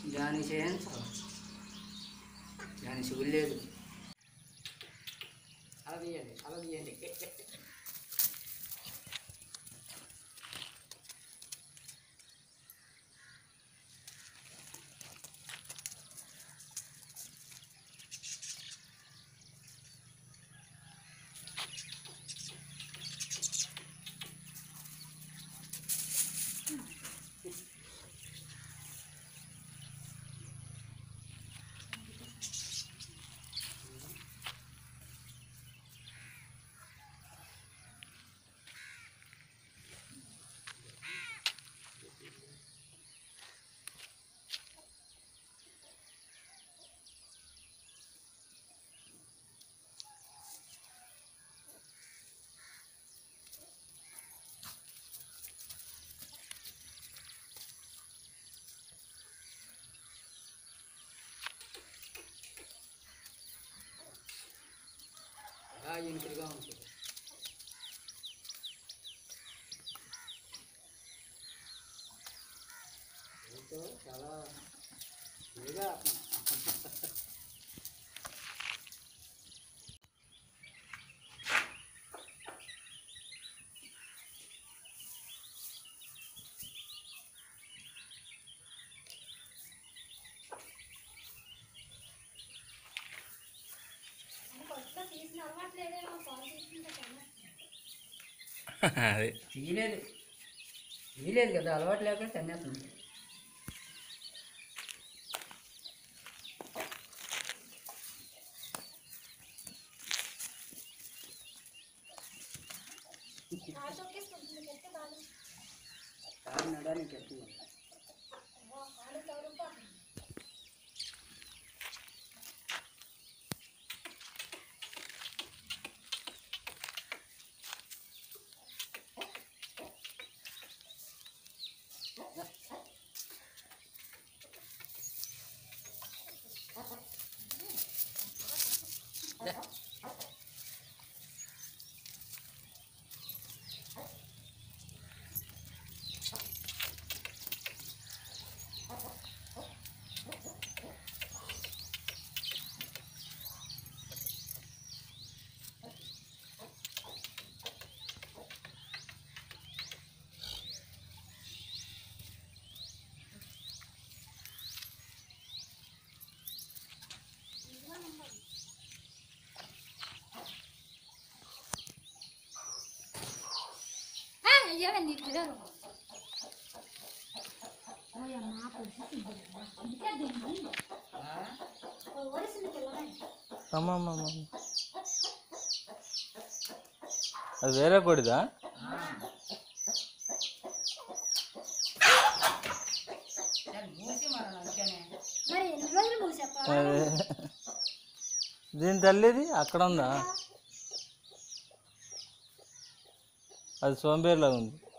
దాని చేయించాలి దాని శివులు లేదు అలా తీయండి అలా తీయండి అలా ఇంటిగా ఉంటుంది రైతు చాలా ఇదిగా అదే తీయలేదు తీయలేదు కదా అలవాటు లేకుండా తన్నేస్తుంది కాలు నడానికి ఎక్కువ ఏమైంది ఇక్కడ అమ్మమ్మ అది వేరే కొడిదా మూసి మనం అందుకనే మరి ఎన్ని రోజులు మూసేప్ప అదే దీని తల్లిది అక్కడ ఉందా అది సోంబేర్లాగా ఉంది